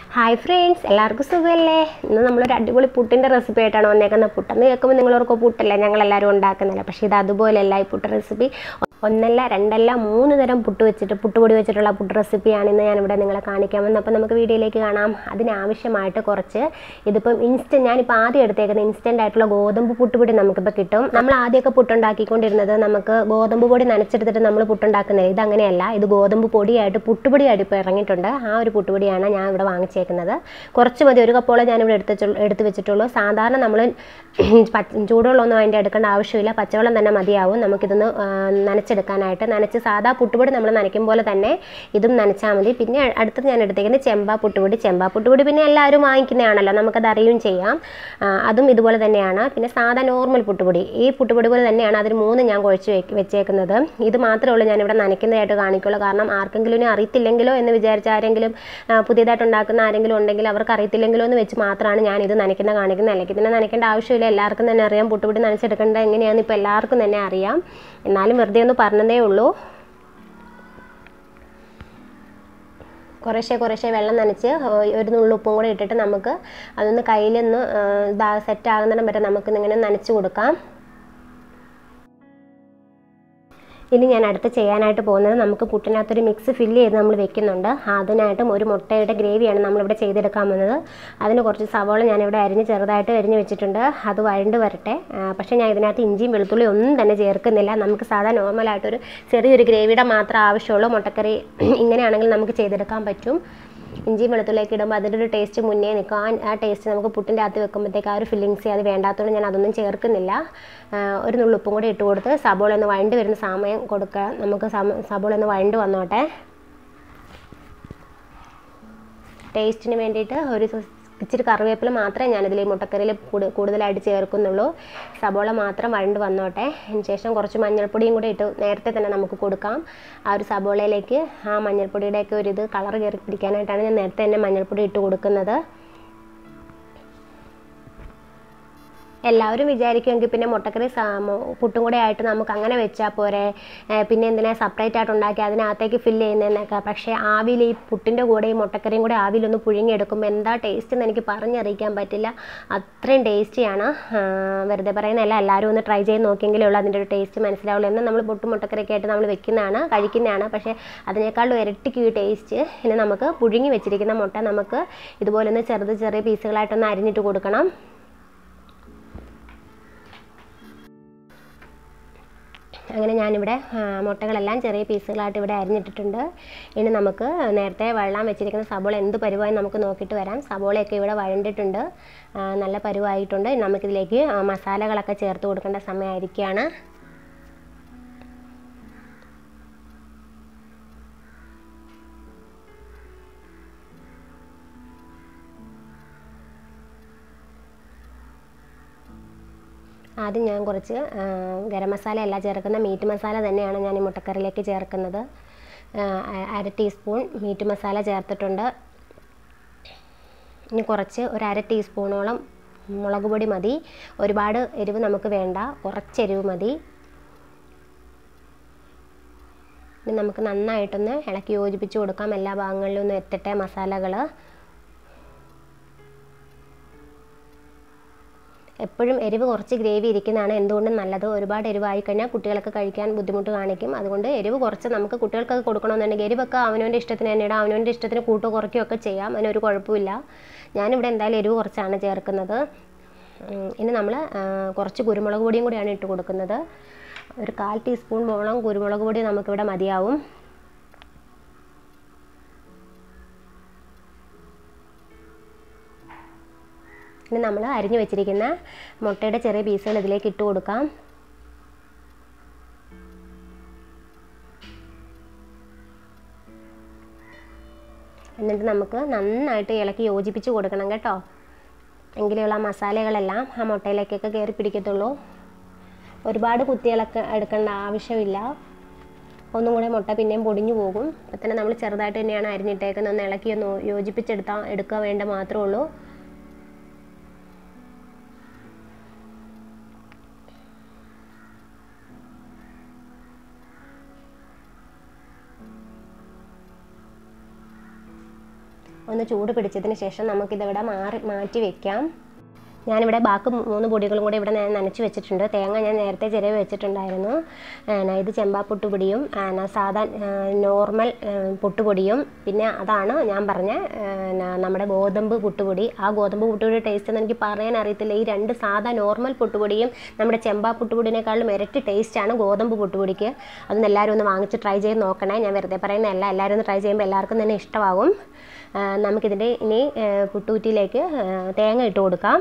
hi friends എല്ലാവർക്കും സുഖമല്ലേ ഇന്ന് നമ്മളൊരു അടിപൊളി പുട്ടിൻ്റെ റെസിപ്പി ആയിട്ടാണ് വന്നേക്കുന്നത് പുട്ടെന്ന് കേൾക്കുമ്പോൾ നിങ്ങളോർക്ക് പുട്ടല്ലേ ഞങ്ങളെല്ലാവരും ഉണ്ടാക്കുന്നില്ല പക്ഷേ ഇത് അതുപോലെയല്ല ഈ പുട്ട് റെസിപ്പി ഒന്നല്ല രണ്ടല്ല മൂന്ന് തരം പുട്ട് വെച്ചിട്ട് പുട്ടുപൊടി വെച്ചിട്ടുള്ള പുട്ട് റെസിപ്പിയാണ് ഇന്ന് ഞാനിവിടെ നിങ്ങളെ കാണിക്കാൻ വന്നത് അപ്പോൾ നമുക്ക് വീഡിയോയിലേക്ക് കാണാം അതിനാവശ്യമായിട്ട് കുറച്ച് ഇതിപ്പം ഇൻസ്റ്റൻറ്റ് ഞാനിപ്പോൾ ആദ്യം എടുത്തേക്കുന്നത് ഇൻസ്റ്റൻ്റ് ആയിട്ടുള്ള ഗോതമ്പ് പുട്ടുപൊടി നമുക്കിപ്പോൾ കിട്ടും നമ്മൾ ആദ്യമൊക്കെ പുട്ടുണ്ടാക്കിക്കൊണ്ടിരുന്നത് നമുക്ക് ഗോതമ്പ് പൊടി നനച്ചെടുത്തിട്ട് നമ്മൾ പുട്ടുണ്ടാക്കുന്നില്ല ഇതങ്ങനെയല്ല ഇത് ഗോതമ്പ് പൊടിയായിട്ട് പുട്ടുപൊടിയായിട്ട് ഇപ്പോൾ ഇറങ്ങിയിട്ടുണ്ട് ആ ഒരു പുട്ടുപൊടിയാണ് ഞാൻ ഇവിടെ വാങ്ങിച്ചേക്കുന്നത് കുറച്ച് മതി ഒരു കപ്പോളം ഞാനിവിടെ എടുത്ത് എടുത്ത് വെച്ചിട്ടുള്ളൂ സാധാരണ നമ്മൾ ചൂടുവെള്ളമൊന്നും അതിൻ്റെ എടുക്കേണ്ട ആവശ്യമില്ല പച്ചവെള്ളം തന്നെ മതിയാവും നമുക്കിതൊന്ന് ആ, നനച്ചെടുക്കാനായിട്ട് നനച്ച് സാധാ പുട്ടുപൊടി നമ്മൾ നനയ്ക്കും പോലെ തന്നെ ഇതും നനച്ചാൽ മതി പിന്നെ അടുത്തത് ഞാൻ എടുത്തേക്കുന്നത് ചെമ്പാ പുട്ടുപൊടി ചെമ്പാ പുട്ടുപൊടി പിന്നെ എല്ലാവരും വാങ്ങിക്കുന്നതാണല്ലോ നമുക്കത് അറിയുകയും ചെയ്യാം ആ, അതും ഇതുപോലെ തന്നെയാണ് പിന്നെ സാധാ നോർമൽ പുട്ടുപൊടി ഈ പുട്ടുപൊടി പോലെ തന്നെയാണ് അതിന് മൂന്ന് ഞാൻ കുഴച്ച് വെക്ക് വെച്ചേക്കുന്നത് ഇത് മാത്രമേ ഉള്ളൂ ഞാനിവിടെ നനയ്ക്കുന്നതായിട്ട് കാണിക്കുള്ളൂ കാരണം ആർക്കെങ്കിലും ഇനി അറിയത്തില്ലെങ്കിലോ എന്ന് വിചാരിച്ച ആരെങ്കിലും ആ, പുതിയതായിട്ട് ഉണ്ടാക്കുന്ന ആരെങ്കിലും ഉണ്ടെങ്കിൽ അവർക്ക് അറിയത്തില്ലെങ്കിലോ എന്ന് വെച്ച് മാത്രമാണ് ഞാൻ ഇത് നനയ്ക്കുന്ന കാണിക്കുന്നത് അല്ലെങ്കിൽ ഇതിനെ നനയ്ക്കേണ്ട ആവശ്യമില്ല എല്ലാവർക്കും തന്നെ അറിയാം പുട്ടുപൊടി നനച്ചെടുക്കേണ്ടത് എങ്ങനെയാണെന്ന് ഇപ്പോൾ എല്ലാവർക്കും തന്നെ അറിയാം എന്നാലും വെറുതെ ഒന്ന് പറഞ്ഞതേ ഉള്ളൂ കുറേശ്ശെ കുറേശ്ശെ വെള്ളം നനച്ച് ഒരു നുള്ളു ഉപ്പും കൂടെ ഇട്ടിട്ട് നമുക്ക് അതൊന്ന് കയ്യിലൊന്ന് ഇതാ സെറ്റ് ആകുന്നിടം വരെ നമുക്ക് ഇങ്ങനെ നനച്ച് കൊടുക്കാം ഇനി ഞാൻ അടുത്ത് ചെയ്യാനായിട്ട് പോകുന്നത് നമുക്ക് പുട്ടിനകത്തൊരു മിക്സ് ഫില്ല് ചെയ്ത് നമ്മൾ വെക്കുന്നുണ്ട് അതിനായിട്ടും ഒരു മുട്ടയുടെ ഗ്രേവിയാണ് നമ്മളിവിടെ ചെയ്തെടുക്കാൻ പോകുന്നത് അതിന് കുറച്ച് സവോള ഞാനിവിടെ അരിഞ്ഞ് ചെറുതായിട്ട് അരിഞ്ഞ് വെച്ചിട്ടുണ്ട് അത് വഴണ്ട് വരട്ടെ ആ, പക്ഷേ ഞാൻ ഇതിനകത്ത് ഇഞ്ചിയും വെളുത്തുള്ളി ഒന്നും തന്നെ ചേർക്കുന്നില്ല നമുക്ക് സാധാ നോർമലായിട്ടൊരു ചെറിയൊരു ഗ്രേവിയുടെ മാത്രം ആവശ്യമുള്ളൂ മുട്ടക്കറി ഇങ്ങനെയാണെങ്കിൽ നമുക്ക് ചെയ്തെടുക്കാൻ പറ്റും ഇഞ്ചിയും വെളുത്തുള്ളിയൊക്കെ ഇടുമ്പോൾ അതിൻ്റെ ഒരു ടേസ്റ്റ് മുന്നേ നിൽക്കും ആ ആ ടേസ്റ്റ് നമുക്ക് പുട്ടിൻ്റെ അകത്ത് വെക്കുമ്പോഴത്തേക്ക് ആ ഒരു ഫില്ലിങ്സ് അത് വേണ്ടാത്തതുകൊണ്ട് ഞാൻ അതൊന്നും ചേർക്കുന്നില്ല ആ, ഒരു നുള്ളുപ്പും കൂടി ഇട്ട് കൊടുത്ത് സബോള ഒന്ന് വഴണ്ട് വരുന്ന സമയം കൊടുക്കുക നമുക്ക് സമ സബോള ഒന്ന് വഴണ്ട് വന്നോട്ടെ ടേസ്റ്റിന് വേണ്ടിയിട്ട് ഒരു സ- ഇച്ചിരി കറിവേപ്പില മാത്രമേ ഞാനിതിൽ ഈ മുട്ടക്കറിയിൽ കൂടു- കൂടുതലായിട്ട് ചേർക്കുന്നുള്ളൂ സബോള മാത്രം വഴണ്ട് വന്നോട്ടെ അതിന് ശേഷം കുറച്ച് മഞ്ഞൾപ്പൊടിയും കൂടി ഇട്ട് നേരത്തെ തന്നെ നമുക്ക് കൊടുക്കാം ആ ഒരു സബോളയിലേക്ക് ആ മഞ്ഞൾപ്പൊടിയുടെയൊക്കെ ഒരു ഇത് കളർ കയറി പിടിക്കാനായിട്ടാണ് ഞാൻ നേരത്തെ തന്നെ മഞ്ഞൾപ്പൊടി ഇട്ട് കൊടുക്കുന്നത് എല്ലാവരും വിചാരിക്കുമെങ്കിൽ പിന്നെ മുട്ടക്കറി സാ- മൊ- പുട്ടും കൂടെ ആയിട്ട് നമുക്ക് അങ്ങനെ വെച്ചാൽ പോരെ ഏ, പിന്നെ എന്തിനാ സെപ്പറേറ്റ് ആയിട്ട് ഉണ്ടാക്കി അതിനകത്തേക്ക് ഫില്ല് ചെയ്യുന്നതെന്നൊക്കെ പക്ഷേ ആവിയിൽ ഈ പുട്ടിൻ്റെ കൂടെ ഈ മുട്ടക്കറിയും കൂടെ ആവിയിലൊന്ന് പുഴുങ്ങിയെടുക്കുമ്പോൾ എന്താ ടേസ്റ്റ് എന്ന് എനിക്ക് പറഞ്ഞറിയിക്കാൻ പറ്റില്ല അത്രയും ടേസ്റ്റിയാണ് ആ, വെറുതെ പറയുന്നതല്ല എല്ലാവരും ഒന്ന് ട്രൈ ചെയ്ത് നോക്കിയെങ്കിലേ ഉള്ളൂ അതിൻ്റെ ഒരു ടേസ്റ്റ് മനസ്സിലാവുള്ളൂ എന്ന് നമ്മൾ പുട്ടും മുട്ടക്കറിയൊക്കെ ആയിട്ട് നമ്മൾ വെക്കുന്നതാണ് കഴിക്കുന്നതാണ് പക്ഷേ അതിനേക്കാളും ഇരട്ടിക്ക് ഈ ടേസ്റ്റ് ഇനി നമുക്ക് പുഴുങ്ങി വെച്ചിരിക്കുന്ന മുട്ട നമുക്ക് ഇതുപോലെ ഒന്ന് ചെറുത് ചെറിയ പീസുകളായിട്ടൊന്ന് അരിഞ്ഞിട്ട് കൊടുക്കണം അങ്ങനെ ഞാനിവിടെ ആ, മുട്ടകളെല്ലാം ചെറിയ പീസുകളായിട്ട് ഇവിടെ അരിഞ്ഞിട്ടിട്ടുണ്ട് ഇനി നമുക്ക് നേരത്തെ വെള്ളം വെച്ചിരിക്കുന്ന സബോള എന്ത് പരുവായി നമുക്ക് നോക്കിയിട്ട് വരാം സബോളയൊക്കെ ഇവിടെ വഴണ്ടിട്ടുണ്ട് ആ, നല്ല പരുവായിട്ടുണ്ട് ഇനി നമുക്കിതിലേക്ക് ആ, മസാലകളൊക്കെ ചേർത്ത് കൊടുക്കേണ്ട സമയമായിരിക്കുകയാണ് ആദ്യം ഞാൻ കുറച്ച് ആ, ഗരം മസാല അല്ല ചേർക്കുന്ന മീറ്റ് മസാല തന്നെയാണ് ഞാൻ ഈ മുട്ടക്കറിയിലേക്ക് ചേർക്കുന്നത് ആ, അ- അര ടീസ്പൂൺ മീറ്റ് മസാല ചേർത്തിട്ടുണ്ട് ഇനി കുറച്ച് ഒരു അര ടീസ്പൂണോളം മുളക് പൊടി മതി ഒരുപാട് എരിവ് നമുക്ക് വേണ്ട കുറച്ച് എരിവ് മതി ഇനി നമുക്ക് നന്നായിട്ടൊന്ന് ഇളക്കി യോജിപ്പിച്ച് കൊടുക്കാം എല്ലാ ഭാഗങ്ങളിലും ഒന്ന് എത്തട്ടെ മസാലകൾ എപ്പോഴും എരിവ് കുറച്ച് ഗ്രേവി ഇരിക്കുന്നതാണ് എന്തുകൊണ്ടും നല്ലത് ഒരുപാട് എരിവായി കഴിഞ്ഞാൽ കുട്ടികൾക്ക് കഴിക്കാൻ ബുദ്ധിമുട്ട് കാണിക്കും അതുകൊണ്ട് എരിവ് കുറച്ച് നമുക്ക് കുട്ടികൾക്കൊക്കെ കൊടുക്കണമെന്നുണ്ടെങ്കിൽ എരിവൊക്കെ അവനവൻ്റെ ഇഷ്ടത്തിന് തന്നെ ഇടാം അവനവൻ്റെ ഇഷ്ടത്തിന് കൂട്ടോ കുറയ്ക്കുകയൊക്കെ ചെയ്യാം അതിനൊരു കുഴപ്പമില്ല ഞാനിവിടെ എന്തായാലും എരിവ് കുറച്ചാണ് ചേർക്കുന്നത് ഉം, ഇനി നമ്മൾ കുറച്ച് കുരുമുളക് പൊടിയും കൂടിയാണ് ഇട്ട് കൊടുക്കുന്നത് ഒരു കാൽ ടീസ്പൂൺ മോളം കുരുമുളക് പൊടി നമുക്കിവിടെ മതിയാവും ഇനി നമ്മൾ അരിഞ്ഞു വെച്ചിരിക്കുന്ന മുട്ടയുടെ ചെറിയ പീസുകൾ ഇതിലേക്ക് ഇട്ട് കൊടുക്കാം എന്നിട്ട് നമുക്ക് നന്നായിട്ട് ഇളക്കി യോജിപ്പിച്ച് കൊടുക്കണം കേട്ടോ എങ്കിലുള്ള ആ മസാലകളെല്ലാം ആ മുട്ടയിലേക്കൊക്കെ കയറി പിടിക്കത്തുള്ളൂ ഒരുപാട് കുത്തിയിളക്ക എടുക്കേണ്ട ആവശ്യമില്ല ഒന്നും കൂടെ മുട്ട പിന്നെയും പൊടിഞ്ഞു പോകും അപ്പം തന്നെ നമ്മൾ ചെറുതായിട്ട് തന്നെയാണ് അരിഞ്ഞിട്ടേക്കുന്നത് ഒന്ന് ഇളക്കി ഒന്ന് യോജിപ്പിച്ചെടുത്താൽ എടുക്കുക വേണ്ട മാത്രമേ ഉള്ളൂ ഒന്ന് ഒന്ന് ചൂട് പിടിച്ചതിന് ശേഷം നമുക്കിതിവിടെ മാറി മാറ്റി വെക്കാം ഞാനിവിടെ ബാക്കി മൂന്ന് പൊടികളും കൂടി ഇവിടെ ഞാൻ നനച്ച് വെച്ചിട്ടുണ്ട് തേങ്ങ ഞാൻ നേരത്തെ ചിരവ് വെച്ചിട്ടുണ്ടായിരുന്നു ഏന ഇത് ചെമ്പാ പുട്ടുപൊടിയും ഏന സാധാ നോർമൽ പുട്ടുപൊടിയും പിന്നെ അതാണ് ഞാൻ പറഞ്ഞ ഏന നമ്മുടെ ഗോതമ്പ് പുട്ടുപൊടി ആ ഗോതമ്പ് പുട്ടുപൊടി ടേസ്റ്റ് എന്ന് എനിക്ക് പറയാൻ അറിയത്തില്ല ഈ രണ്ട് സാധാ നോർമൽ പുട്ടുപൊടിയും നമ്മുടെ ചെമ്പാ പുട്ടുപൊടിനേക്കാളും ഇരട്ടി ടേസ്റ്റാണ് ഗോതമ്പ് പുട്ടുപൊടിക്ക് അതൊന്ന് എല്ലാവരും ഒന്ന് വാങ്ങിച്ച് ട്രൈ ചെയ്ത് നോക്കണേ ഞാൻ വെറുതെ പറയുന്നതല്ല എല്ലാവരും ഒന്ന് ട്രൈ ചെയ്യുമ്പോൾ എല്ലാവർക്കും തന്നെ ഇഷ്ടമാകും ആ, നമുക്കിതിൻ്റെ ഇനി ഏ, പുട്ടുകുറ്റിയിലേക്ക് ഏ, തേങ്ങ ഇട്ട് കൊടുക്കാം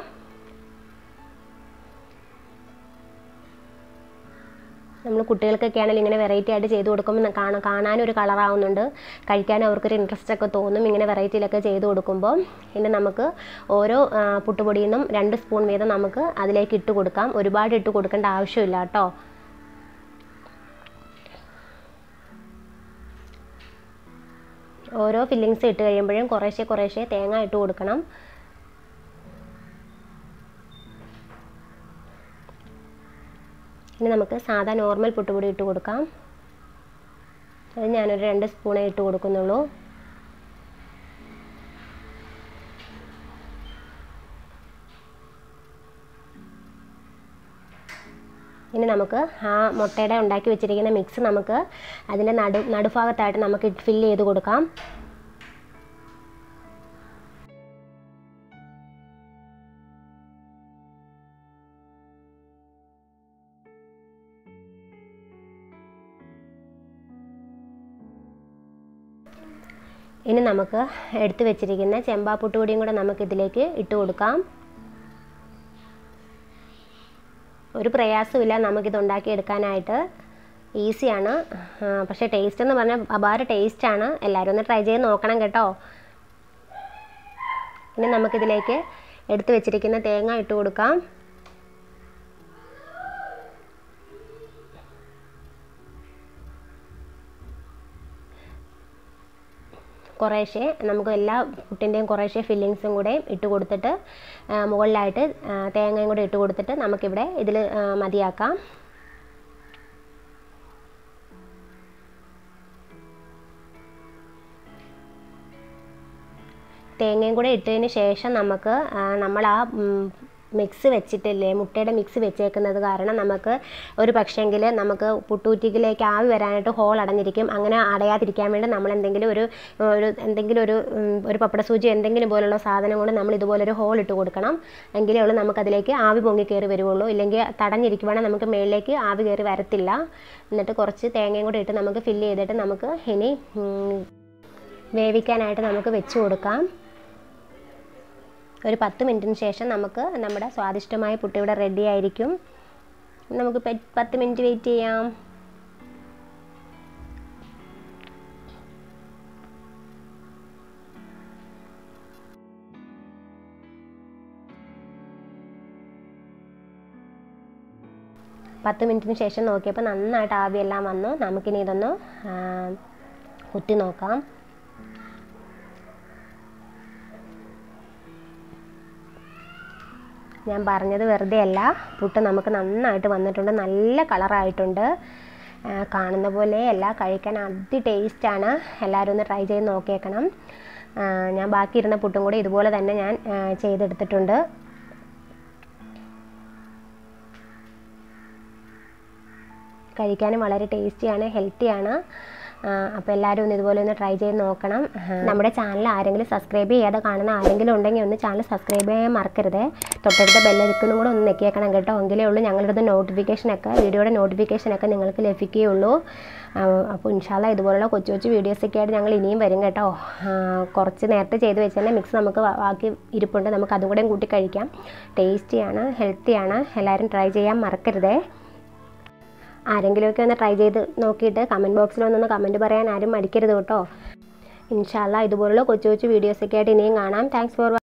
നമ്മൾ കുട്ടികൾക്കൊക്കെ ആണെങ്കിൽ ഇങ്ങനെ വെറൈറ്റി ആയിട്ട് ചെയ്ത് കൊടുക്കുമ്പോൾ കാണാൻ കാണാനും ഒരു കളറാവുന്നുണ്ട് കഴിക്കാനും അവർക്കൊരു ഇൻട്രസ്റ്റ് ഒക്കെ തോന്നും ഇങ്ങനെ വെറൈറ്റിയിലൊക്കെ ചെയ്ത് കൊടുക്കുമ്പോൾ ഇനി നമുക്ക് ഓരോ ആ, പുട്ടുപൊടിയിൽ നിന്നും രണ്ട് സ്പൂൺ വീതം നമുക്ക് അതിലേക്ക് ഇട്ട് കൊടുക്കാം ഒരുപാട് ഇട്ട് കൊടുക്കേണ്ട ആവശ്യമില്ല കേട്ടോ ഓരോ ഫില്ലിങ്സ് ഇട്ട് കഴിയുമ്പോഴും കുറേശ്ശെ കുറേശ്ശെ തേങ്ങ ഇട്ട് കൊടുക്കണം ഇനി നമുക്ക് സാധാ നോർമൽ പുട്ടുപൊടി ഇട്ട് കൊടുക്കാം അത് ഞാനൊരു രണ്ട് സ്പൂണേ ഇട്ട് കൊടുക്കുന്നുള്ളൂ ഇനി നമുക്ക് ആ മുട്ടയുടെ ഉണ്ടാക്കി വെച്ചിരിക്കുന്ന മിക്സ് നമുക്ക് അതിൻ്റെ നടു നടുഭാഗത്തായിട്ട് നമുക്ക് ഫില്ല് ചെയ്ത് കൊടുക്കാം ഇനി നമുക്ക് എടുത്തു വെച്ചിരിക്കുന്ന ചെമ്പാപ്പുട്ടുപൊടിയും കൂടെ നമുക്ക് ഇതിലേക്ക് ഇട്ട് കൊടുക്കാം ഒരു പ്രയാസമില്ല നമുക്കിത് ഉണ്ടാക്കിയെടുക്കാനായിട്ട് ഈസിയാണ് ആ, പക്ഷേ ടേസ്റ്റ് എന്ന് പറഞ്ഞാൽ അപാര ടേസ്റ്റാണ് എല്ലാവരും ഒന്ന് ട്രൈ ചെയ്ത് നോക്കണം കേട്ടോ ഇനി നമുക്കിതിലേക്ക് എടുത്തു വെച്ചിരിക്കുന്ന തേങ്ങ ഇട്ട് കൊടുക്കാം കുറേശ്ശെ നമുക്ക് എല്ലാ പുട്ടിൻ്റെയും കുറേശ്ശെ ഫില്ലിങ്സും കൂടെ ഇട്ട് കൊടുത്തിട്ട് ആ, മുകളിലായിട്ട് ആ, തേങ്ങയും കൂടെ ഇട്ട് കൊടുത്തിട്ട് നമുക്കിവിടെ ഇതിൽ മതിയാക്കാം തേങ്ങയും കൂടെ ഇട്ടതിന് ശേഷം നമുക്ക് ആ, നമ്മൾ ആ മിക്സ് വെച്ചിട്ടില്ലേ മുട്ടയുടെ മിക്സ് വെച്ചേക്കുന്നത് കാരണം നമുക്ക് ഒരു പക്ഷേങ്കിൽ നമുക്ക് പുട്ടൂറ്റിക്കിലേക്ക് ആവി വരാനായിട്ട് ഹോൾ അടഞ്ഞിരിക്കും അങ്ങനെ അടയാതിരിക്കാൻ വേണ്ടി നമ്മൾ എന്തെങ്കിലും ഒരു ഒരു എന്തെങ്കിലും ഒരു ഉം, ഒരു പപ്പട സൂചി എന്തെങ്കിലും പോലുള്ള സാധനം കൊണ്ട് നമ്മൾ ഇതുപോലൊരു ഹോൾ ഇട്ട് കൊടുക്കണം എങ്കിലേ ഉള്ളൂ നമുക്കതിലേക്ക് ആവി പൊങ്ങി കയറി വരുവുള്ളൂ ഇല്ലെങ്കിൽ തടഞ്ഞിരിക്കുവാണെങ്കിൽ നമുക്ക് മേളിലേക്ക് ആവി കയറി വരത്തില്ല എന്നിട്ട് കുറച്ച് തേങ്ങയും കൂടി ഇട്ട് നമുക്ക് ഫില്ല് ചെയ്തിട്ട് നമുക്ക് ഇനി ഉം, വേവിക്കാനായിട്ട് നമുക്ക് വെച്ച് കൊടുക്കാം ഒരു പത്ത് മിനിറ്റിന് ശേഷം നമുക്ക് നമ്മുടെ സ്വാദിഷ്ടമായ പുട്ട് ഇവിടെ റെഡി ആയിരിക്കും നമുക്ക് പെ- പത്ത് മിനിറ്റ് വെയിറ്റ് ചെയ്യാം പത്ത് മിനിറ്റിന് ശേഷം നോക്കിയപ്പോൾ നന്നായിട്ട് ആവിയെല്ലാം വന്നു നമുക്കിനി ഇതൊന്ന് ആ, കുത്തി നോക്കാം ഞാൻ പറഞ്ഞത് വെറുതെ അല്ല പുട്ട് നമുക്ക് നന്നായിട്ട് വന്നിട്ടുണ്ട് നല്ല കളറായിട്ടുണ്ട് ആ, കാണുന്ന പോലെ അല്ല കഴിക്കാൻ അതി ടേസ്റ്റാണ് എല്ലാവരും ഒന്ന് ട്രൈ ചെയ്ത് നോക്കിയേക്കണം ആ, ഞാൻ ബാക്കി ഇരുന്ന പുട്ടും കൂടി ഇതുപോലെ തന്നെ ഞാൻ ആ, ചെയ്തെടുത്തിട്ടുണ്ട് കഴിക്കാനും വളരെ ടേസ്റ്റിയാണ് ഹെൽത്തിയാണ് അപ്പോൾ എല്ലാവരും ഒന്ന് ഇതുപോലെ ഒന്ന് ട്രൈ ചെയ്ത് നോക്കണം ആ, നമ്മുടെ ചാനൽ ആരെങ്കിലും സബ്സ്ക്രൈബ് ചെയ്യാതെ കാണുന്ന ആരെങ്കിലും ഉണ്ടെങ്കിൽ ഒന്ന് ചാനൽ സബ്സ്ക്രൈബ് ചെയ്യാൻ മറക്കരുത് തൊട്ടടുത്ത ബെല്ലൈക്കനും കൂടെ ഒന്ന് നെക്കിയേക്കണം കേട്ടോ എങ്കിലേ ഉള്ളൂ ഞങ്ങളുടെ നോട്ടിഫിക്കേഷനൊക്കെ വീഡിയോയുടെ നോട്ടിഫിക്കേഷനൊക്കെ നിങ്ങൾക്ക് ലഭിക്കുകയുള്ളൂ ആ, അപ്പോൾ ഇൻഷാല്ല ഇതുപോലുള്ള കൊച്ചു കൊച്ചു വീഡിയോസൊക്കെ ആയിട്ട് ഞങ്ങൾ ഇനിയും വരും കേട്ടോ ആ, കുറച്ച് നേരത്തെ ചെയ്ത് വെച്ചാൽ മിക്സ് നമുക്ക് ബാ- ബാക്കി ഇരിപ്പുണ്ട് നമുക്ക് അതും കൂടെയും കൂട്ടി കഴിക്കാം ടേസ്റ്റിയാണ് ഹെൽത്തിയാണ് എല്ലാവരും ട്രൈ ചെയ്യാൻ മറക്കരുതേ ആരെങ്കിലുമൊക്കെ ഒന്ന് ട്രൈ ചെയ്ത് നോക്കിയിട്ട് കമൻറ്റ് ബോക്സിൽ ഒന്നൊന്ന് കമൻറ്റ് പറയാൻ ആരും മടിക്കരുത് കേട്ടോ ഇൻഷാല്ല ഇതുപോലുള്ള കൊച്ചു കൊച്ചു വീഡിയോസൊക്കെ ആയിട്ട് ഇനിയും കാണാം താങ്ക്സ് ഫോർ